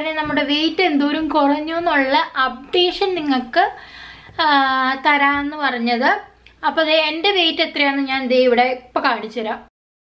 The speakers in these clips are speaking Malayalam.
തന്നെ നമ്മുടെ വെയിറ്റ് എന്തോരം കുറഞ്ഞു എന്നുള്ള അപ്ഡേഷൻ നിങ്ങൾക്ക് ആ, തരാമെന്ന് പറഞ്ഞത് അപ്പോൾ ദേ എൻ്റെ വെയിറ്റ് എത്രയാണെന്ന് ഞാൻ ദേ ഇവിടെ ഇപ്പം കാണിച്ചു തരാം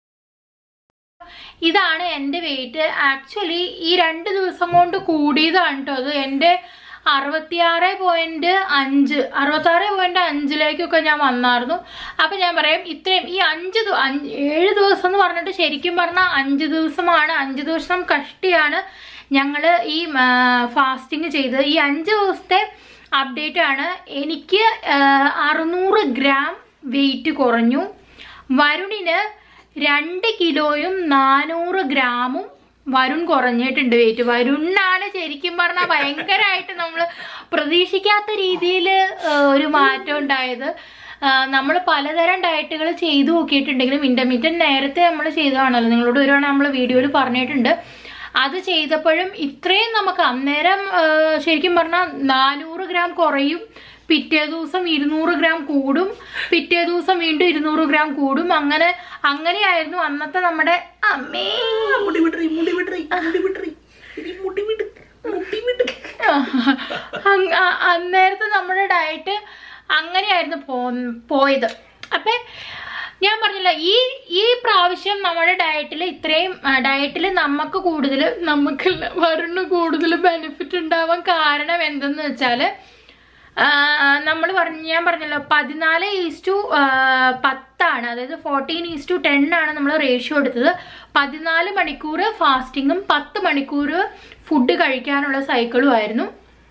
ഇതാണ് എൻ്റെ വെയിറ്റ് ആക്ച്വലി ഈ രണ്ട് ദിവസം കൊണ്ട് കൂടിയതാണ് കേട്ടോ അത് എൻ്റെ അറുപത്തിയാറ് പോയിന്റ് അഞ്ച് അറുപത്താറ് പോയിന്റ് അഞ്ചിലേക്കൊക്കെ ഞാൻ വന്നായിരുന്നു അപ്പം ഞാൻ പറയാം ഇത്രയും ഈ അഞ്ച് ദിവ- അഞ്ച് ഏഴ് ദിവസം എന്ന് പറഞ്ഞിട്ട് ശരിക്കും പറഞ്ഞാൽ അഞ്ച് ദിവസമാണ് അഞ്ച് ദിവസം കഷ്ടിയാണ് ഞങ്ങൾ ഈ ഫാസ്റ്റിംഗ് ചെയ്തത് ഈ അഞ്ച് ദിവസത്തെ അപ്ഡേറ്റ് ആണ് എനിക്ക് അറുന്നൂറ് ഗ്രാം വെയിറ്റ് കുറഞ്ഞു വരുണിന് രണ്ട് കിലോയും നാനൂറ് ഗ്രാമും വരുൺ കുറഞ്ഞിട്ടുണ്ട് വെയിറ്റ് വരുണിനാണ് ശരിക്കും പറഞ്ഞാൽ ഭയങ്കരമായിട്ട് നമ്മൾ പ്രതീക്ഷിക്കാത്ത രീതിയിൽ ഒരു മാറ്റം ഉണ്ടായത് നമ്മൾ പലതരം ഡയറ്റുകൾ ചെയ്തു നോക്കിയിട്ടുണ്ടെങ്കിലും ഇന്റർമീഡിയറ്റ് നേരത്തെ നമ്മൾ ചെയ്തതാണല്ലോ നിങ്ങളോട് ഒരു നമ്മൾ വീഡിയോയിൽ പറഞ്ഞിട്ടുണ്ട് അത് ചെയ്തപ്പോഴും ഇത്രയും നമുക്ക് അന്നേരം ആ, ശരിക്കും പറഞ്ഞാൽ നാനൂറ് ഗ്രാം കുറയും പിറ്റേ ദിവസം ഇരുന്നൂറ് ഗ്രാം കൂടും പിറ്റേ ദിവസം വീണ്ടും ഇരുന്നൂറ് ഗ്രാം കൂടും അങ്ങനെ അങ്ങനെയായിരുന്നു അന്നത്തെ നമ്മുടെ അമ്മേ മുടി വിടറി മുടി വിടറി മുടി വിടറി ഇനി മുടി വിട് മുടി വിട് അങ് അ- അന്നേരത്തെ നമ്മുടെ ഡയറ്റ് അങ്ങനെയായിരുന്നു പോ- പോയത് അപ്പൊ ഞാൻ പറഞ്ഞില്ല ഈ ഈ പ്രാവശ്യം നമ്മുടെ ഡയറ്റിൽ ഇത്രയും ഡയറ്റിൽ നമുക്ക് കൂടുതൽ നമുക്കല്ല വരുന്ന കൂടുതൽ ബെനിഫിറ്റ് ഉണ്ടാവാൻ കാരണം എന്തെന്ന് വെച്ചാൽ നമ്മൾ പറഞ്ഞ ഞാൻ പറഞ്ഞല്ലോ പതിനാല് ഈസ്റ്റു പത്താണ് അതായത് ഫോർട്ടീൻ ഈസ്റ്റു ടെൻ ആണ് നമ്മൾ റേഷ്യോ എടുത്തത് പതിനാല് മണിക്കൂർ ഫാസ്റ്റിങ്ങും പത്ത് മണിക്കൂർ ഫുഡ് കഴിക്കാനുള്ള സൈക്കിളും ആയിരുന്നു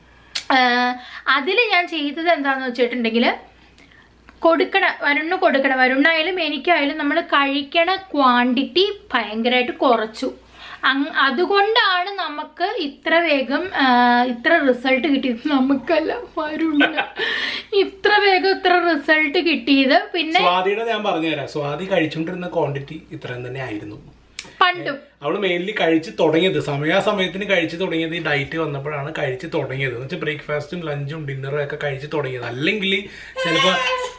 അതിൽ ഞാൻ ചെയ്തത് എന്താണെന്ന് വെച്ചിട്ടുണ്ടെങ്കിൽ കൊടുക്കണ വരുണ്ണ കൊടുക്കണ വരുണ്ണായാലും എനിക്കായാലും നമ്മൾ കഴിക്കണ ക്വാണ്ടിറ്റി ഭയങ്കരമായിട്ട് കുറച്ചു അങ് അതുകൊണ്ടാണ് നമുക്ക് ഇത്ര വേഗം ആ, ഇത്ര റിസൾട്ട് കിട്ടിയത് നമുക്കല്ല വരുണ്ണ ഇത്ര വേഗം ഇത്ര റിസൾട്ട് കിട്ടിയത് പിന്നെ സ്വാതിയുടെ ഞാൻ പറഞ്ഞുതരാം സ്വാതി കഴിച്ചുകൊണ്ടിരുന്ന ക്വാണ്ടിറ്റി ഇത്രയും തന്നെ ആയിരുന്നു പണ്ടും അവള് മെയിൻലി കഴിച്ച് തുടങ്ങിയത് സമയാസമയത്തിന് കഴിച്ച് തുടങ്ങിയത് ഈ ഡയറ്റ് വന്നപ്പോഴാണ് കഴിച്ച് തുടങ്ങിയത് എന്ന് വെച്ചാൽ ബ്രേക്ക്ഫാസ്റ്റും ലഞ്ചും ഡിന്നറും ഒക്കെ കഴിച്ച് തുടങ്ങിയത് അല്ലെങ്കിൽ ചിലപ്പോൾ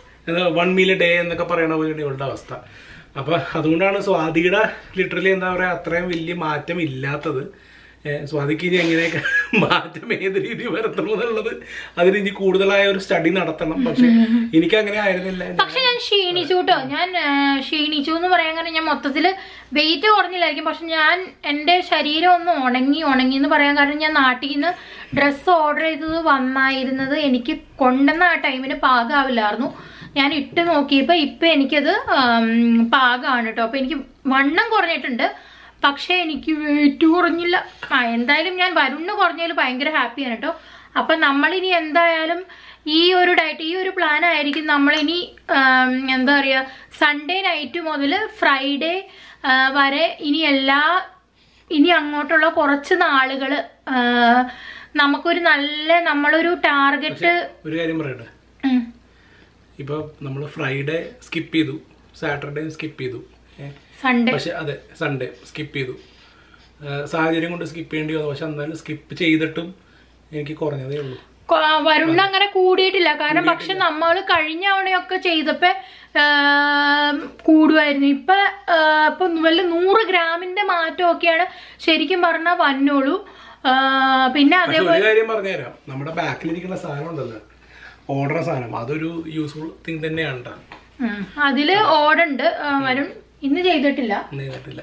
വൺ മീൽ ഡേ എന്നൊക്കെ പറയണ പോലെയാണ് ഇവളുടെ അവസ്ഥ അപ്പൊ അതുകൊണ്ടാണ് സ്വാതിയുടെ ലിറ്ററലി എന്താ പറയാ അത്രയും വലിയ മാറ്റം ഇല്ലാത്തത് ഏഹ് സ്വാതിക്ക് ഇനി എങ്ങനെയൊക്കെ മാറ്റം ഏത് രീതി വരുത്തണം എന്നുള്ളത് അതിന് ഇനി കൂടുതലായ ഒരു സ്റ്റഡി നടത്തണം പക്ഷെ എനിക്ക് അങ്ങനെ ആയിരുന്നില്ല പക്ഷെ ഞാൻ ക്ഷീണിച്ചു കേട്ടോ ഞാൻ ആ, ക്ഷീണിച്ചു എന്ന് പറയാൻ കാരണം ഞാൻ മൊത്തത്തിൽ വെയിറ്റ് കുറഞ്ഞില്ലായിരിക്കും പക്ഷെ ഞാൻ എൻ്റെ ശരീരം ഒന്ന് ഉണങ്ങി ഉണങ്ങി എന്ന് പറയാൻ കാരണം ഞാൻ നാട്ടിൽ നിന്ന് ഡ്രസ്സ് ഓർഡർ ചെയ്തത് വന്നായിരുന്നത് എനിക്ക് കൊണ്ടുവന്ന ആ ടൈമിന് പാകമാവില്ലായിരുന്നു ഞാൻ ഇട്ട് നോക്കിയപ്പോൾ ഇപ്പം എനിക്കത് ആം, പാകമാണ് കേട്ടോ അപ്പോൾ എനിക്ക് വണ്ണം കുറഞ്ഞിട്ടുണ്ട് പക്ഷേ എനിക്ക് വെയിറ്റ് കുറഞ്ഞില്ല ആ എന്തായാലും ഞാൻ വരുണ്ണ് കുറഞ്ഞതിൽ ഭയങ്കര ഹാപ്പിയാണ് കേട്ടോ അപ്പം നമ്മളിനി എന്തായാലും ഈ ഒരു ഡയറ്റ് ഈ ഒരു പ്ലാൻ ആയിരിക്കും നമ്മളിനി ആം, എന്താ പറയുക സൺഡേ നൈറ്റ് മുതൽ ഫ്രൈഡേ വരെ ഇനി എല്ലാ ഇനി അങ്ങോട്ടുള്ള കുറച്ച് നാളുകൾ നമുക്കൊരു നല്ല നമ്മളൊരു ടാർഗറ്റ് ഒരു കാര്യം പറയട്ടെ ഇപ്പൊ നമ്മൾ ഫ്രൈഡേ സ്കിപ്പ് ചെയ്തു സാറ്റർഡേ സ്കിപ്പ് ചെയ്തു ഏഹ് സൺഡേ പക്ഷെ അതെ സൺഡേ സ്കിപ്പ് ചെയ്തു ഏഹ് സാഹചര്യം കൊണ്ട് സ്കിപ്പ് ചെയ്യേണ്ടി വന്നു പക്ഷെ എന്നാലും സ്കിപ്പ് ചെയ്തിട്ടും എനിക്ക് കുറഞ്ഞതേ ഉള്ളൂ വരുണ്ണ അങ്ങനെ കൂടിയിട്ടില്ല കാരണം പക്ഷെ നമ്മൾ കഴിഞ്ഞ തവണയൊക്കെ ചെയ്തപ്പോ ആം, കൂടുമായിരുന്നു ഇപ്പൊ ആ, ഇപ്പൊ വല്ല നൂറ് ഗ്രാമിന്റെ മാറ്റമൊക്കെയാണ് ശരിക്കും പറഞ്ഞാൽ വന്നോളൂ ആ, പിന്നെ പക്ഷെ അതേപോലെ ഒരു കാര്യം പറഞ്ഞുതരാം നമ്മുടെ ബാക്കിലിരിക്കുന്ന സാധനം ഉണ്ടല്ലോ ഓർഡർ സാധനം അതൊരു യൂസ്ഫുൾ തിങ് തന്നെയാണ് ട്ടോ. ഉം, അതില് ഓടുണ്ട് ആ, വരുൺ ഇന്ന് ചെയ്തിട്ടില്ല ഒന്നും ചെയ്തിട്ടില്ല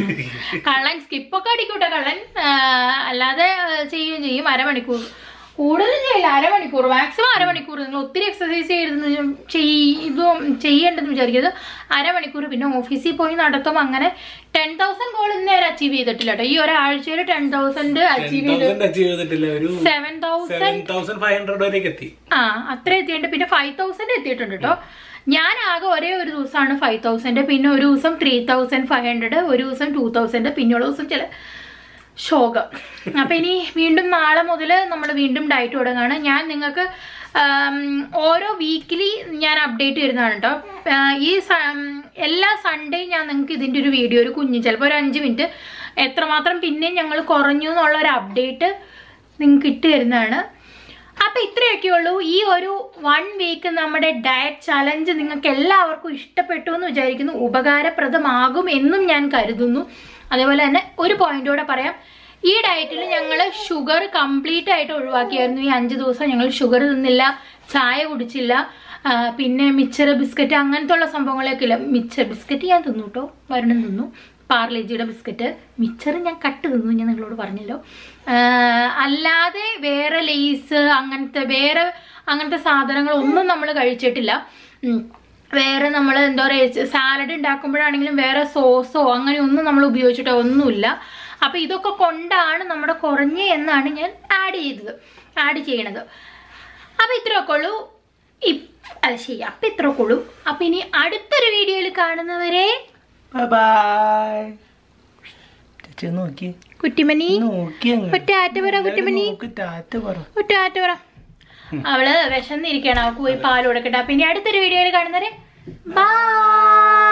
കള്ളൻ സ്കിപ്പൊക്കെ അടിക്കൂട്ടെ കള്ളൻ ആ, അല്ലാതെ ആ, ചെയ്യുകയും ചെയ്യും അരമണിക്കൂർ കൂടുതലും ചെയ്യില്ല അരമണിക്കൂർ മാക്സിമം അരമണിക്കൂർ നിങ്ങൾ ഒത്തിരി എക്സസൈസ് ചെയ്തെന്ന് ചെയ്തും ചെയ്യേണ്ടെന്ന് വിചാരിക്കരുത് അരമണിക്കൂർ പിന്നെ ഓഫീസിൽ പോയി നടത്തും അങ്ങനെ ടെൻ തൗസൻഡ് ഗോൾ ഇന്ന് വരെ അച്ചീവ് ചെയ്തിട്ടില്ല കേട്ടോ ഈ ഒരാഴ്ചയിൽ ടെൻ തൗസൻഡ് അച്ചീവ് ചെയ്ത് തൗസൻഡ് അച്ചീവ് ചെയ്തിട്ടില്ല ഒരു seven thousand seven thousand five hundred വരെയൊക്കെ എത്തി ആ അത്ര എത്തിയിട്ടുണ്ട് പിന്നെ ഫൈവ് തൗസൻഡ് എത്തിയിട്ടുണ്ട് കേട്ടോ ഞാൻ ആകെ ഒരേ ഒരു ദിവസമാണ് ഫൈവ് തൗസൻഡ് പിന്നെ ഒരു ദിവസം ത്രീ തൗസൻഡ് ഫൈവ് ഹൺഡ്രഡ് ഒരു ദിവസം ടൂ തൗസൻഡ് പിന്നെയുള്ള ദിവസം ചില ശോകം അപ്പൊ ഇനി വീണ്ടും നാളെ മുതൽ നമ്മൾ വീണ്ടും ഡയറ്റ് തുടങ്ങുകയാണ് ഞാൻ നിങ്ങൾക്ക് ആം, ഓരോ വീക്കിലി ഞാൻ അപ്ഡേറ്റ് വരുന്നതാണ് കേട്ടോ ആ, ഈ സ- എല്ലാ സൺഡേ ഞാൻ നിങ്ങൾക്ക് ഇതിൻ്റെ ഒരു വീഡിയോ ഒരു കുഞ്ഞ് ചിലപ്പോൾ ഒരു അഞ്ച് മിനിറ്റ് എത്രമാത്രം പിന്നെയും ഞങ്ങൾ കുറഞ്ഞു എന്നുള്ള ഒരു അപ്ഡേറ്റ് നിങ്ങൾക്ക് ഇട്ട് തരുന്നതാണ് അപ്പൊ ഇത്രയൊക്കെ ഉള്ളൂ ഈ ഒരു വൺ വീക്ക് നമ്മുടെ ഡയറ്റ് ചലഞ്ച് നിങ്ങൾക്ക് എല്ലാവർക്കും ഇഷ്ടപ്പെട്ടു എന്ന് വിചാരിക്കുന്നു ഉപകാരപ്രദമാകും എന്നും ഞാൻ കരുതുന്നു അതേപോലെ തന്നെ ഒരു പോയിന്റോടെ പറയാം ഈ ഡയറ്റിൽ ഞങ്ങൾ ഷുഗർ കംപ്ലീറ്റ് ആയിട്ട് ഒഴിവാക്കിയായിരുന്നു ഈ അഞ്ച് ദിവസം ഞങ്ങൾ ഷുഗർ തിന്നില്ല ചായ കുടിച്ചില്ല ആ, പിന്നെ മിച്ചർ ബിസ്ക്കറ്റ് അങ്ങനത്തെ ഉള്ള സംഭവങ്ങളൊക്കെ ഇല്ല മിച്ചർ ബിസ്ക്കറ്റ് ഞാൻ തിന്നു കേട്ടോ വരണം തിന്നു പാർലേജിയുടെ ബിസ്ക്കറ്റ് മിച്ചർ ഞാൻ കട്ട് തിന്നു ഞാൻ നിങ്ങളോട് പറഞ്ഞല്ലോ ആ, അല്ലാതെ വേറെ ലേസ് അങ്ങനത്തെ വേറെ അങ്ങനത്തെ സാധനങ്ങളൊന്നും നമ്മൾ കഴിച്ചിട്ടില്ല ഉം. വേറെ നമ്മൾ എന്താ പറയുക സാലഡ് ഉണ്ടാക്കുമ്പോഴാണെങ്കിലും വേറെ സോസോ അങ്ങനെ ഒന്നും നമ്മൾ ഉപയോഗിച്ചിട്ടോ ഒന്നുമില്ല അപ്പോൾ ഇതൊക്കെ കൊണ്ടാണ് നമ്മുടെ കുറഞ്ഞ എന്നാണ് ഞാൻ ആഡ് ചെയ്തത് ആഡ് ചെയ്യണത് അപ്പോൾ ഇത്രയൊക്കെ ഉള്ളൂ ഇപ്- അത് ശരി അപ്പം ഇത്രയൊക്കെ ഉള്ളൂ അപ്പം ഇനി അടുത്തൊരു വീഡിയോയിൽ കാണുന്നവരെ ബൈ ചേച്ചി നോക്കി കുട്ടിമണി നോക്കി അങ്ങ് ഒറ്റ ആറ്റ പറ കുട്ടിമണി നോക്ക് ടാറ്റ പറ ഒറ്റ ആറ്റ പറ അവള് വിശന്നിരിക്കണം അവൾക്ക് പോയി പാൽ കൊടുക്കട്ടെ അപ്പം ഇനി അടുത്തൊരു വീഡിയോയിൽ കാണുന്നവരെ ബൈ